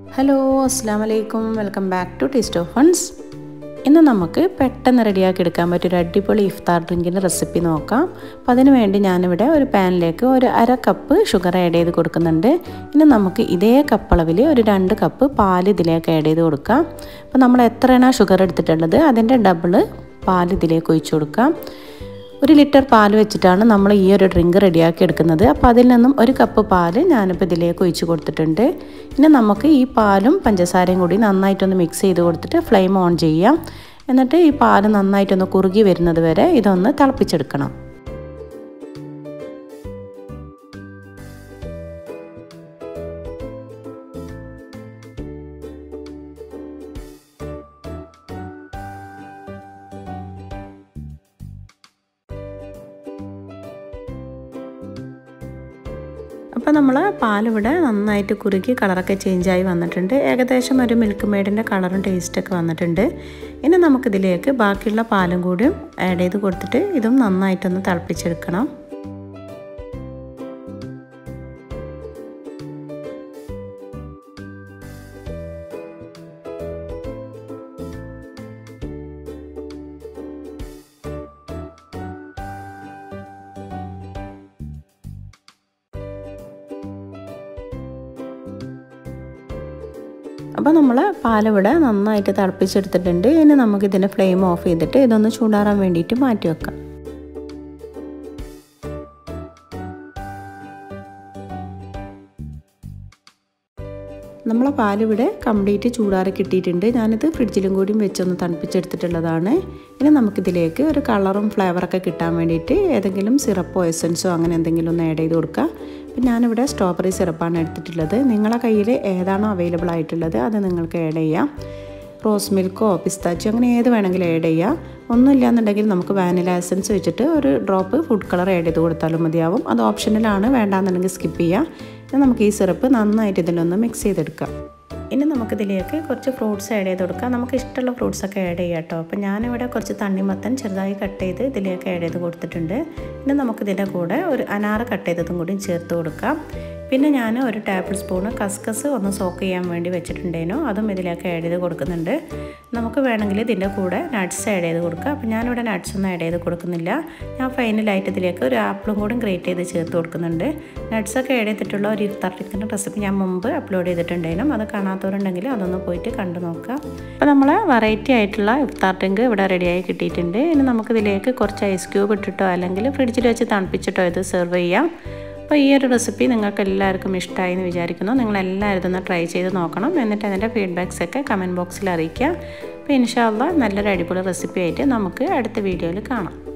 hello അസ്സാം വലൈക്കും welcome back to taste of funs ഇന്ന് നമുക്ക് പെട്ടെന്ന് റെഡിയാക്കി എടുക്കാൻ പറ്റിയ ഒരു അടിപൊളി ഇഫ്താർ ഡ്രിങ്കിൻ്റെ റെസിപ്പി നോക്കാം അപ്പോൾ അതിന് വേണ്ടി ഞാനിവിടെ ഒരു പാനിലേക്ക് ഒരു അര കപ്പ് ഷുഗർ ആഡ് ചെയ്ത് കൊടുക്കുന്നുണ്ട് ഇനി നമുക്ക് ഇതേ കപ്പളവിൽ ഒരു രണ്ട് കപ്പ് പാൽ ഇതിലേക്ക് ആഡ് ചെയ്ത് കൊടുക്കാം അപ്പോൾ നമ്മൾ എത്രയാണോ ഷുഗർ എടുത്തിട്ടുള്ളത് അതിൻ്റെ ഡബിള് പാൽ ഇതിലേക്ക് ഒഴിച്ചു കൊടുക്കാം ഒരു ലിറ്റർ പാൽ വെച്ചിട്ടാണ് നമ്മൾ ഈ ഒരു ഡ്രിങ്ക് റെഡിയാക്കി എടുക്കുന്നത് അപ്പോൾ അതിൽ നിന്നും ഒരു കപ്പ് പാൽ ഞാനിപ്പോൾ ഇതിലേക്ക് ഒഴിച്ച് കൊടുത്തിട്ടുണ്ട് ഇനി നമുക്ക് ഈ പാലും പഞ്ചസാരയും കൂടി നന്നായിട്ടൊന്ന് മിക്സ് ചെയ്ത് കൊടുത്തിട്ട് ഫ്ലെയിം ഓൺ ചെയ്യാം എന്നിട്ട് ഈ പാൽ നന്നായിട്ടൊന്ന് കുറുകി വരുന്നത് വരെ ഇതൊന്ന് തിളപ്പിച്ചെടുക്കണം അപ്പോൾ നമ്മൾ പാലിവിടെ നന്നായിട്ട് കുറുക്കി കളറൊക്കെ ചേഞ്ചായി വന്നിട്ടുണ്ട് ഏകദേശം ഒരു മിൽക്ക് മെയ്ഡിൻ്റെ കളറും ടേസ്റ്റൊക്കെ വന്നിട്ടുണ്ട് ഇനി നമുക്കിതിലേക്ക് ബാക്കിയുള്ള പാലും കൂടിയും ആഡ് ചെയ്ത് കൊടുത്തിട്ട് ഇതും നന്നായിട്ടൊന്ന് തിളപ്പിച്ചെടുക്കണം അപ്പോൾ നമ്മൾ പാലിവിടെ നന്നായിട്ട് തിളപ്പിച്ചെടുത്തിട്ടുണ്ട് ഇനി നമുക്കിതിൻ്റെ ഫ്ലെയിം ഓഫ് ചെയ്തിട്ട് ഇതൊന്ന് ചൂടാറാൻ വേണ്ടിയിട്ട് മാറ്റി വെക്കാം നമ്മളെ പാലിവിടെ കംപ്ലീറ്റ് ചൂടാറി കിട്ടിയിട്ടുണ്ട് ഞാനിത് ഫ്രിഡ്ജിലും കൂടിയും വെച്ചൊന്ന് തണുപ്പിച്ചെടുത്തിട്ടുള്ളതാണ് ഇനി നമുക്കിതിലേക്ക് ഒരു കളറും ഫ്ലേവറൊക്കെ കിട്ടാൻ വേണ്ടിയിട്ട് ഏതെങ്കിലും സിറപ്പോ എസൻസോ അങ്ങനെ എന്തെങ്കിലും ഒന്ന് ആഡ് ചെയ്ത് കൊടുക്കുക അപ്പം ഞാനിവിടെ സ്ട്രോബെറി സിറപ്പാണ് എടുത്തിട്ടുള്ളത് നിങ്ങളെ കയ്യിൽ ഏതാണോ അവൈലബിൾ ആയിട്ടുള്ളത് അത് നിങ്ങൾക്ക് ആഡ് ചെയ്യാം റോസ് മിൽക്കോ പിസ്താച്ചോ അങ്ങനെ ഏത് വേണമെങ്കിലും ആഡ് ചെയ്യാം ഒന്നുമില്ല എന്നുണ്ടെങ്കിൽ നമുക്ക് വാനില എസൻസ് വെച്ചിട്ട് ഒരു ഡ്രോപ്പ് ഫുഡ് കളർ ആഡ് ചെയ്ത് കൊടുത്താലും മതിയാവും അത് ഓപ്ഷനിലാണ് വേണ്ടാന്നുണ്ടെങ്കിൽ സ്കിപ്പ് ചെയ്യാം ഇനി നമുക്ക് ഈ സിറപ്പ് നന്നായിട്ട് ഇതിലൊന്ന് മിക്സ് ചെയ്തെടുക്കാം ഇനി നമുക്കിതിലേക്ക് കുറച്ച് ഫ്രൂട്ട്സ് ആഡ് ചെയ്ത് കൊടുക്കാം നമുക്ക് ഇഷ്ടമുള്ള ഫ്രൂട്ട്സ് ഒക്കെ ആഡ് ചെയ്യാം കേട്ടോ അപ്പോൾ ഞാനിവിടെ കുറച്ച് തണ്ണിമത്തൻ ചെറുതായി കട്ട് ചെയ്ത് ഇതിലേക്ക് ആഡ് ചെയ്ത് കൊടുത്തിട്ടുണ്ട് ഇനി നമുക്കിതിൻ്റെ കൂടെ ഒരു അനാറ് കട്ട് ചെയ്തതും കൂടി ചേർത്ത് കൊടുക്കാം പിന്നെ ഞാൻ ഒരു ടേബിൾ സ്പൂണ് കസ്കസ് ഒന്ന് സോക്ക് ചെയ്യാൻ വേണ്ടി വെച്ചിട്ടുണ്ടേനു അതും ഇതിലേക്ക് ആഡ് ചെയ്ത് കൊടുക്കുന്നുണ്ട് നമുക്ക് വേണമെങ്കിൽ ഇതിൻ്റെ കൂടെ നട്ട്സ് ആഡ് ചെയ്ത് കൊടുക്കാം അപ്പോൾ ഞാനിവിടെ നട്ട്സ് ഒന്നും ആഡ് ചെയ്ത് കൊടുക്കുന്നില്ല ഞാൻ ഫൈനലായിട്ട് ഇതിലേക്ക് ഒരു ആപ്പിളും കൂടി ഗ്രേറ്റ് ചെയ്ത് ചേർത്ത് കൊടുക്കുന്നുണ്ട് നട്ട്സൊക്കെ ആഡ് ചെയ്തിട്ടുള്ള ഒരു ഇഫ്താർ ടിക്കിൻ്റെ റെസിപ്പി ഞാൻ മുമ്പ് അപ്ലോഡ് ചെയ്തിട്ടുണ്ടായിരുന്നു അത് കാണാത്തവരുണ്ടെങ്കിൽ അതൊന്ന് പോയിട്ട് കണ്ടു നോക്കാം അപ്പോൾ നമ്മൾ വെറൈറ്റി ആയിട്ടുള്ള ഇഫ്താർ ഡ്രിങ്ക് ഇവിടെ റെഡിയായി കിട്ടിയിട്ടുണ്ട് ഇനി നമുക്കിതിലേക്ക് കുറച്ച് ഐസ് ക്യൂബ് ഇട്ടിട്ടോ അല്ലെങ്കിൽ ഫ്രിഡ്ജിൽ വെച്ച് തണുപ്പിച്ചിട്ടോ ഇത് സെർവ് ചെയ്യാം അപ്പോൾ ഈ ഒരു റെസിപ്പി നിങ്ങൾക്ക് എല്ലാവർക്കും ഇഷ്ടമായി എന്ന് വിചാരിക്കുന്നു നിങ്ങൾ എല്ലാവരും ഇതൊന്ന് ട്രൈ ചെയ്ത് നോക്കണം എന്നിട്ട് അതിൻ്റെ ഫീഡ്ബാക്സ് ഒക്കെ കമൻറ്റ് ബോക്സിൽ അറിയിക്കുക അപ്പോൾ ഇൻഷാല്ല നല്ലൊരു അടിപൊളി റെസിപ്പി ആയിട്ട് നമുക്ക് അടുത്ത വീഡിയോയിൽ കാണാം